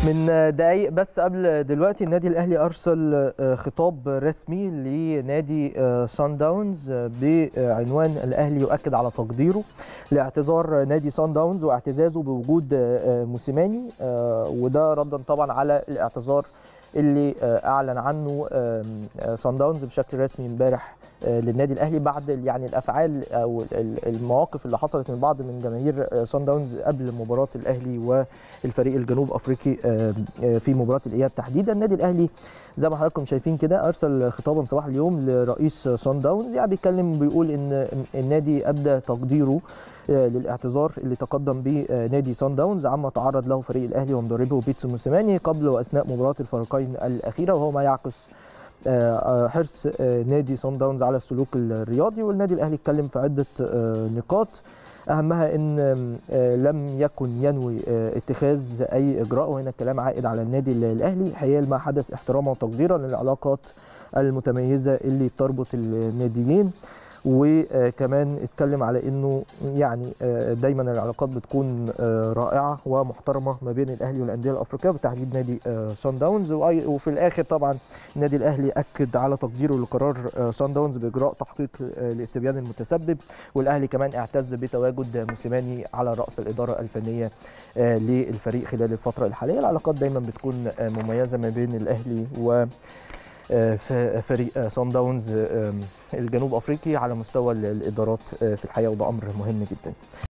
من دقايق بس قبل دلوقتي النادي الاهلي ارسل خطاب رسمي لنادي سان داونز بعنوان الاهلي يؤكد على تقديره لاعتذار نادي سان داونز واعتزازه بوجود موسيماني وده ردا طبعا على الاعتذار اللي اعلن عنه سان داونز بشكل رسمي امبارح للنادي الاهلي بعد يعني الافعال او المواقف اللي حصلت من بعض من جماهير سان داونز قبل مباراه الاهلي والفريق الجنوب افريقي في مباراه الاياب تحديدا النادي الاهلي زي ما حضراتكم شايفين كده ارسل خطابا صباح اليوم لرئيس سان داونز يعني بيتكلم بيقول ان النادي ابدى تقديره للاعتذار اللي تقدم به نادي سان داونز عما تعرض له فريق الاهلي ومدربه بيتسو موسيماني قبل واثناء مباراه الفريقين الاخيره وهو ما يعكس حرص نادي سان داونز على السلوك الرياضي والنادي الاهلي اتكلم في عده نقاط اهمها ان لم يكن ينوي اتخاذ اي اجراء وهنا الكلام عائد على النادي الاهلي حيال ما حدث احتراما وتقديرا للعلاقات المتميزه اللي بتربط الناديين وكمان اتكلم على انه يعني دايما العلاقات بتكون رائعه ومحترمه ما بين الاهلي والانديه الافريقيه بالتحديد نادي سان داونز وفي الاخر طبعا النادي الاهلي اكد على تقديره لقرار سان داونز باجراء تحقيق لاستبيان المتسبب والاهلي كمان اعتز بتواجد موسيماني على راس الاداره الفنيه للفريق خلال الفتره الحاليه العلاقات دايما بتكون مميزه ما بين الاهلي و في فريق سان داونز الجنوب افريقي على مستوى الادارات في الحقيقه وده امر مهم جدا